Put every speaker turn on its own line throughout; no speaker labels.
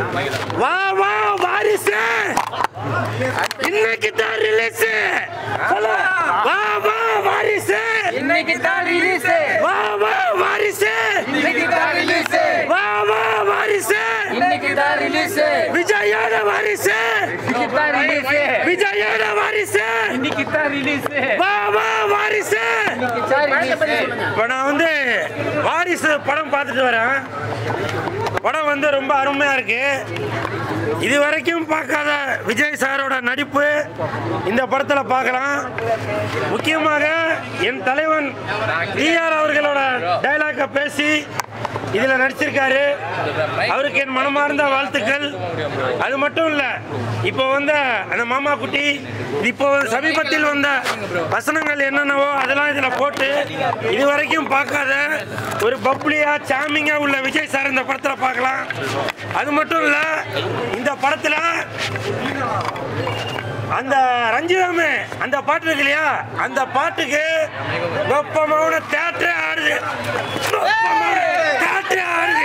வா வா வாரிசு இன்னைக்கு தான் ரிலீஸ் வா வா வாரிசு
இன்னைக்கு தான் ரிலீஸ்
வா வா வாரிசு
இன்னைக்கு தான் ரிலீஸ்
வா வா வாரிசு
இன்னைக்கு தான் ரிலீஸ்
விஜயோட வாரிசு
இன்னைக்கு தான் ரிலீஸ்
விஜயோட வாரிசு
இன்னைக்கு தான் ரிலீஸ்
வா வா வாரிசு
இன்னைக்கு தான் ரிலீஸ்
இப்போ நான் வந்து வாரிசு படம் பார்த்துட்டு வரேன் படம் வந்து ரொம்ப அருமையாக இருக்கு இது வரைக்கும் பார்க்காத விஜய் சாரோட நடிப்பு இந்த படத்தில் பார்க்கலாம் முக்கியமாக என் தலைவன் டிஆர் அவர்களோட டைலாக்கை பேசி இதில் நடிச்சிருக்காரு அவருக்கு என் மனமார்ந்த வாழ்த்துக்கள் அது மட்டும் இல்லை இப்போ வந்த அந்த மாமா குட்டி இப்போ சமீபத்தில் வந்த வசனங்கள் என்னென்னவோ அதெல்லாம் இதில் போட்டு இது வரைக்கும் பார்க்காத ஒரு பப்ளியா சாமிங்கா உள்ள விஜய் சார் இந்த படத்தில் பார்க்கலாம் அது மட்டும் இல்லை இந்த படத்தில் அந்த ரஞ்சிதமே அந்த பாட்டு இருக்கு இல்லையா அந்த பாட்டுக்கு வெப்பமான தேட்டரே ஆடுது தேட்டரே ஆடுது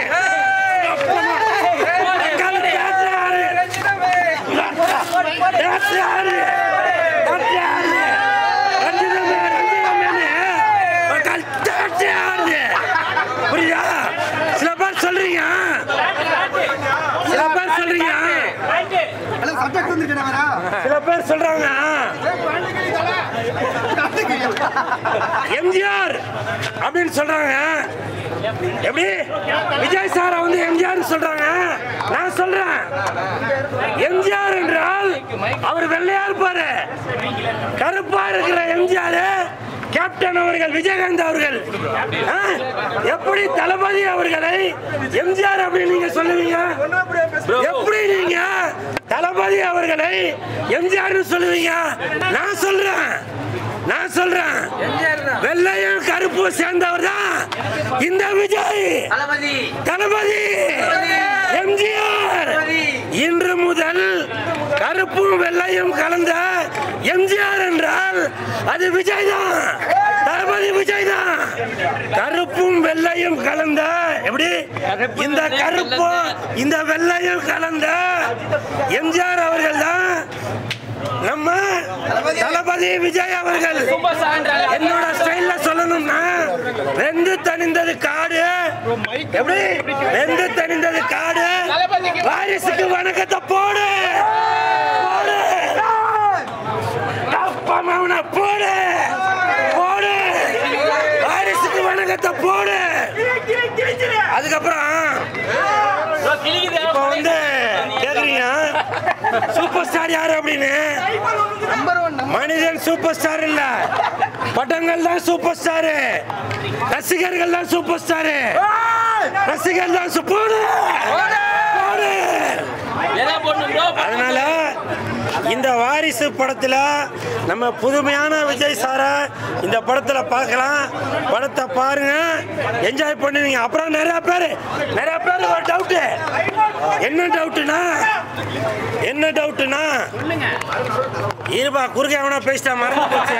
தேட்டரே ஆடுது தேட்டரே ஆடுது தேட்டரே ஆடுது ரஞ்சிதமே ரஞ்சிதமே மக்கள் தேட்டரே ஆடுது புரியுதா சில பேர் சொல்றீங்க சில பேர் சொல்றீங்க சில பேர் சொல்றாங்க எம்ஜிஆர் அப்படின்னு சொல்றாங்க எப்படி விஜய் சாரை வந்து எம்ஜிஆர் சொல்றாங்க நான் சொல்றேன் எம்ஜிஆர் என்றால் அவர் வெள்ளையா இருப்பாரு கருப்பா இருக்கிற எம்ஜிஆர் கேப்டன் அவர்கள் விஜயகாந்த் அவர்கள் ஆ? எப்படி தளபதி அவர்களை எம்ஜிஆர் அப்படின்னு நீங்க சொல்லுவீங்க எப்படி நீங்க தளபதி அவர்களை எம்ஜிஆர் சொல்லுவீங்க நான் சொல்றேன் நான் சொல்றேன் வெள்ளையும் கருப்பும் சேர்ந்தவர் தான் இந்த விஜய்
தளபதி
தளபதி எம்ஜிஆர் இன்று முதல் கருப்பும் வெள்ளையும் கலந்த எம்ஜிஆர் என்றால் அது விஜய் தான் தளபதி விஜய் தான் கருப்பும் வெள்ளையும் கலந்த எப்படி இந்த கருப்பும் இந்த வெள்ளையும் கலந்த எம்ஜிஆர் அவர்கள் தான் நம்ம தளபதி விஜய் அவர்கள் என்னோட ஸ்டைல்ல சொல்லணும்னா வெந்து தணிந்தது காடு எப்படி வெந்து தணிந்தது காடு வாரிசுக்கு வணக்கத்தை போடு போடு அப்பமாவன போடு போடு வாரிசுக்கு வணக்கத்தை போடு அதுக்கப்புறம் இப்போ வந்து கேக்குறீங்க சூப்பர் ஸ்டார் யாரு அப்படின்னு மனிதன் சூப்பர் ஸ்டார் இல்ல படங்கள் தான் சூப்பர் ஸ்டார் ரசிகர்கள் தான் சூப்பர் ஸ்டார் ரசிகர்கள் தான் சு- போடு போடு அதனால இந்த வாரிசு படத்துல நம்ம புதுமையான விஜய் சாரை இந்த படத்துல பார்க்கலாம் படத்தை பாருங்க என்ஜாய் பண்ணுவீங்க அப்புறம் நிறைய பேர் நிறைய பேர் ஒரு டவுட்டு என்ன டவுட்டுனா என்ன டவுட்டுனா இருபா குறுக்க எவனா பேசிட்டா மறந்து போச்சு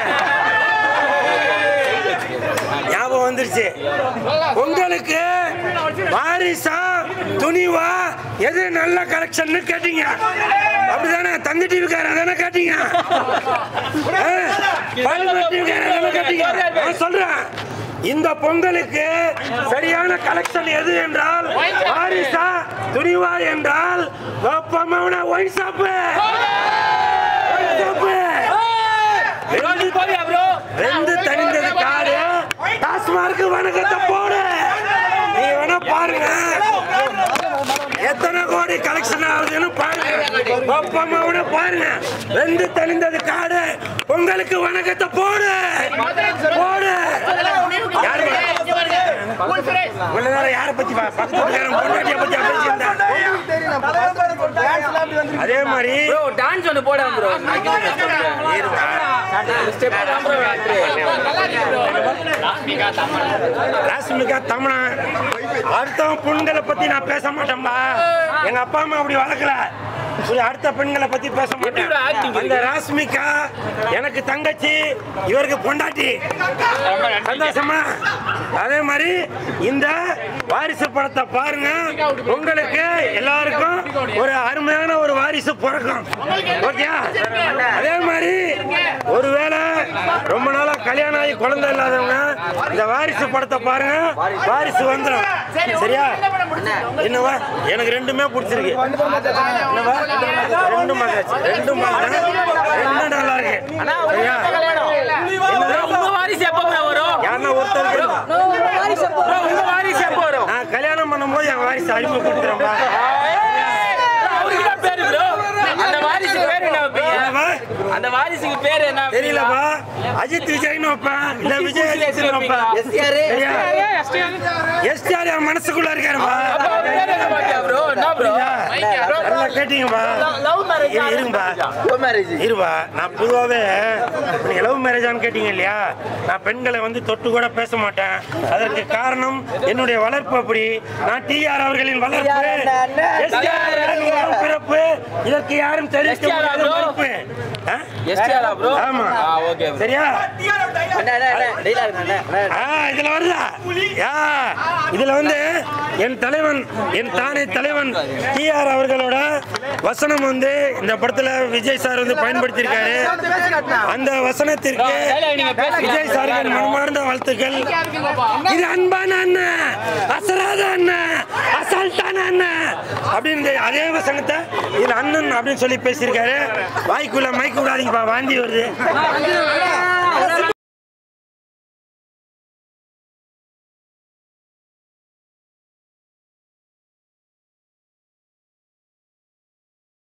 ஞாபகம் வந்துருச்சு உங்களுக்கு வாரிசா துணிவா எது நல்ல கலெக்ஷன் கேட்டீங்க அப்படிதானே தந்தி டிவிக்காரன் தானே கேட்டீங்க ஆ? பாலிமர் டிவிக்காரன் தானே கேட்டீங்க நான் சொல்றேன் இந்த பொங்கலுக்கு சரியான கலெக்ஷன் எது என்றால் வாரிசா துணிவா என்றால் வெப்பமான ஒயின் ஷாப்பு ரெண்டு தனிந்தது காடு டாஸ்மார்க்கு வணக்கத்தை போடு நீ வேணா பாருங்க எத்தனை கோடி கலெக்ஷன் ஆகுதுன்னு பாருங்க ஒப்பமாவன பாருங்க ரெண்டு தனிந்தது காடு உங்களுக்கு வணக்கத்தை போடு போடு யாரு இவ்வளவு நேரம் யாரை பத்தி பா- பக்கத்து வீட்டுக்காரன் பொண்டாட்டியை பத்தி பேசியிருந்தேன் அதே மாதிரி
டான்ஸ் ஒன்று போட ப்ரோ ஸ்டெப் தான் ப்ரோ
ராஷ்மிகா தமிழன் அடுத்தவன் பொண்களை பத்தி நான் பேச மாட்டேன்பா எங்க அப்பா அம்மா அப்படி வளர்க்கல ஒரு அடுத்த பெண்களை பத்தி பேச மாட்டேன்
எப்படிடா acting
அந்த ராஸ்மிகா எனக்கு தங்கச்சி இவருக்கு பொண்டாட்டி சந்தோஷமா அதே மாதிரி இந்த வாரிசு படத்தை பாருங்க உங்களுக்கு எல்லாருக்கும் ஒரு அருமையான ஒரு வாரிசு பிறக்கும் ஓகே அதே மாதிரி ஒருவேளை ரொம்ப நாளா கல்யாணம் ஆகி குழந்தை இல்லாதவங்க இந்த வாரிசு படத்தை பாருங்க வாரிசு வந்துடும் சரியா என்னவா எனக்கு ரெண்டுமே பிடிச்சிருக்கு என்னவா ரெண்டும் பார்த்தாச்சு ரெண்டும் பார்த்தேன் ரெண்டும் நல்லா இருக்கு சரியா என்னது?
உங்க வாரிசு எப்ப bro வரும்
யாருன்னா ஒருத்தர் இருக்கா?
bro, உங்க வாரிசு எப்ப வரும்
நான் கல்யாணம் பண்ணும்போது என் வாரிசு அறிமுக கொடுத்துறேன்பா
அவருக்கு தான் பேரு bro அந்த வாரிசுக்கு பேரு என்ன வைப்பீங்க
என்னவா?
அந்த வாரிசுக்கு பேரு என்ன வைப்பீங்க?
தெரியலப்பா அஜித் விஜய்னு வைப்பேன் இல்ல விஜய் அஜித்னு வைப்பேன் சரியா? எஸ்டிஆர் என் மனசுக்குள்ள இருக்காருப்பா
அப்ப அவர் பேரு என்ன பாத்தியா bro என்ன bro
நல்லா கேட்டீங்கப்பா
லவ் மேரேஜ்
இரு- இருங்கப்பா இருவா நான் பொதுவாகவே நீங்க லவ் மேரேஜான்னு கேட்டீங்க இல்லையா நான் பெண்களை வந்து தொட்டு கூட பேச மாட்டேன் அதற்கு காரணம் என்னுடைய வளர்ப்பு அப்படி நான் டிஆர் அவர்களின் வளர்ப்பு STR அவர்களின் உடல் பிறப்பு இதற்கு யாரும் தெரிவிக்க
STR
முடியாத
bro?
மறுப்பு ஆ?
எஸ்டிஆரா bro
ஆமா
ஆ ஓகே
சரியா ஆ, இதுல வருதா யா, இதுல வந்து என் தலைவன் என் தானே தலைவன் டிஆர் அவர்களோட வசனம் வந்து இந்த படத்துல விஜய் சார் வந்து பயன்படுத்தியிருக்காரு அந்த வசனத்திற்கு
dialogue நீங்க பேசுங்க.
விஜய் சாருக்கு மனமார்ந்த வாழ்த்துக்கள் இது அன்பான அண்ணன் அசராத அண்ணன் அசால்ட்டான அண்ணன் அப்படின்னு அதே வசனத்தை இதுல அண்ணன் அப்படின்னு சொல்லி பேசியிருக்காரு வாய்க்குள்ள மைக்கு விடாதீங்கப்பா வாந்தி வருது